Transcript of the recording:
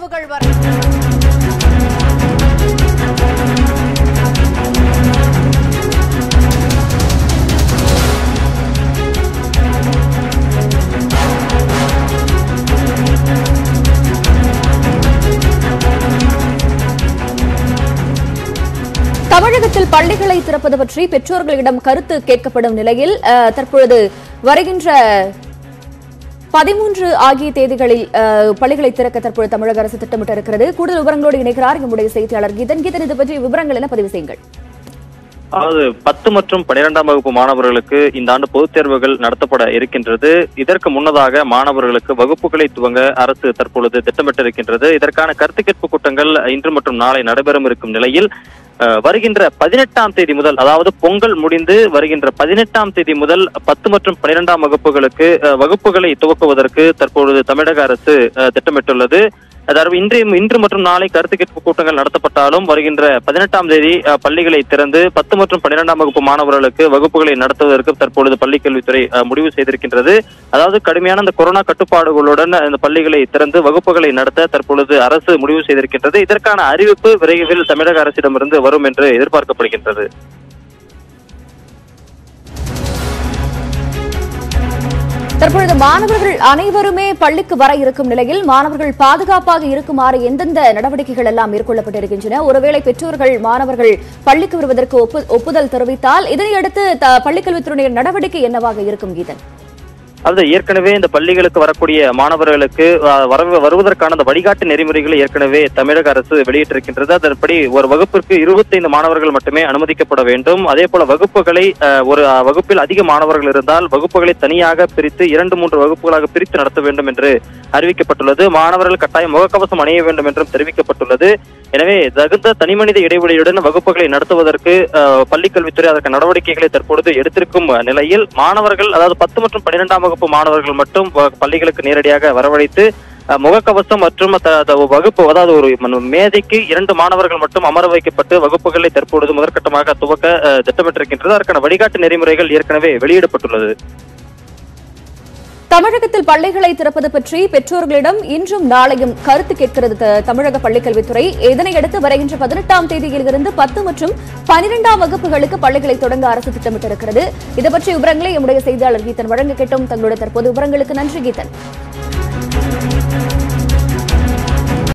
தேர்வுகள் வரை தமிழகத்தில் பள்ளிகளை திறப்பது பற்றி பெற்றோர்களிடம் கருத்து கேட்கப்படும் நிலையில் அஹ், தற்பொழுது வருகின்ற பதிமூன்று ஆகிய தேதிகளில் அஹ், பள்ளிகளை திறக்க தற்பொழுது தமிழக அரசு திட்டமிட்டிருக்கிறது கூடுதல் விவரங்களோடு இணைக்கிறார் நம்முடைய செய்தியாளர் கீதன் கீதன் இது பற்றி விவரங்கள் என பதிவு செய்யுங்கள் அதாவது பத்து மற்றும் பனிரெண்டாம் வகுப்பு மாணவர்களுக்கு இந்த ஆண்டு பொதுத் தேர்வுகள் நடத்தப்பட இருக்கின்றது இதற்கு முன்னதாக மாணவர்களுக்கு வகுப்புகளை துவங்க அரசு தற்பொழுது திட்டமிட்டிருக்கின்றது இதற்கான கருத்து கேட்பு கூட்டங்கள் இன்று மற்றும் நாளை நடைபெறும் இருக்கும் நிலையில் அஹ், வருகின்ற பதினெட்டாம் தேதி முதல் அதாவது பொங்கல் முடிந்து வருகின்ற பதினெட்டாம் தேதி முதல் பத்து மற்றும் பனிரெண்டாம் வகுப்புகளுக்கு அஹ், வகுப்புகளை துவக்குவதற்கு தற்பொழுது தமிழக அரசு அஹ், திட்டமிட்டுள்ளது அதாவது இன்று இன்று மற்றும் நாளை கருத்து கேட்பு கூட்டங்கள் நடத்தப்பட்டாலும் வருகின்ற பதினெட்டாம் தேதி அஹ், பள்ளிகளை திறந்து பத்து மற்றும் பன்னிரெண்டாம் வகுப்பு மாணவர்களுக்கு வகுப்புகளை நடத்துவதற்கு தற்பொழுது பள்ளிக் கல்வித்துறை அஹ், முடிவு செய்திருக்கின்றது அதாவது கடுமையான இந்த கொரோனா கட்டுப்பாடுகளுடன் இந்த பள்ளிகளை திறந்து வகுப்புகளை நடத்த தற்பொழுது அரசு முடிவு செய்திருக்கின்றது இதற்கான அறிவிப்பு விரைவில் தமிழக அரசிடமிருந்து வரும் என்று எதிர்பார்க்கப்படுகின்றது தற்பொழுது மாணவர்கள் அனைவருமே பள்ளிக்கு வர இருக்கும் நிலையில் மாணவர்கள் பாதுகாப்பாக இருக்குமாறு எந்தெந்த நடவடிக்கைகள் எல்லாம் மேற்கொள்ளப்பட்டிருக்கின்றன ஒருவேளை பெற்றோர்கள் மாணவர்கள் பள்ளிக்கு வருவதற்கு ஒப்பு- ஒப்புதல் தெரிவித்தால் இதனையடுத்து த- பள்ளிக்கல்வித்துறையின் நடவடிக்கை என்னவாக இருக்கும் கீதன் அது ஏற்கனவே இந்த பள்ளிகளுக்கு வரக்கூடிய மாணவர்களுக்கு அஹ், வர- வருவதற்கான அந்த வழிகாட்டு நெறிமுறைகளை ஏற்கனவே தமிழக அரசு வெளியிட்டிருக்கின்றது அதன்படி ஒரு வகுப்பிற்கு இருபத்தைந்து மாணவர்கள் மட்டுமே அனுமதிக்கப்பட வேண்டும் அதே போல வகுப்புகளை அஹ், ஒரு அஹ், வகுப்பில் அதிக மாணவர்கள் இருந்தால் வகுப்புகளை தனியாக பிரித்து இரண்டு மூன்று வகுப்புகளாக பிரித்து நடத்த வேண்டும் என்று அறிவிக்கப்பட்டுள்ளது மாணவர்கள் கட்டாயம் முகக்கவசம் அணிய வேண்டும் என்றும் தெரிவிக்கப்பட்டுள்ளது எனவே தகுந்த தனிமனித இடைவெளியுடன் வகுப்புகளை நடத்துவதற்கு அஹ், பள்ளிக்கல்வித்துறை அதற்கு நடவடிக்கைகளை தற்பொழுது எடுத்திருக்கும் நிலையில் மாணவர்கள் அதாவது பத்து மற்றும் பன்னிரெண்டாம் வகுப்பு மாணவர்கள் மட்டும் வ- பள்ளிகளுக்கு நேரடியாக வரவழைத்து அஹ், முகக்கவசம் மற்றும் த- த- வகுப்பு அதாவது ஒரு ம- மேதைக்கு இரண்டு மாணவர்கள் மட்டும் அமர வைக்கப்பட்டு வகுப்புகளை தற்பொழுது முதற்கட்டமாக துவக்க அஹ், திட்டமிட்டிருக்கின்றது அதற்கான வழிகாட்டு நெறிமுறைகள் ஏற்கனவே வெளியிடப்பட்டுள்ளது தமிழகத்தில் பள்ளிகளை திறப்பது பற்றி பெற்றோர்களிடம் இன்றும் நாளையும் கருத்து கேட்கிறது த- தமிழக பள்ளிக்கல்வித்துறை இதனையடுத்து வருகின்ற பதினெட்டாம் தேதியிலிருந்து பத்து மற்றும் பனிரெண்டாம் வகுப்புகளுக்கு பள்ளிகளை தொடங்க அரசு திட்டமிட்டிருக்கிறது இது பற்றி விவரங்களை நம்முடைய செய்தியாளர் கீதன் வழங்க கேட்டோம் தங்களுடைய தற்போது விவரங்களுக்கு நன்றி கீதன்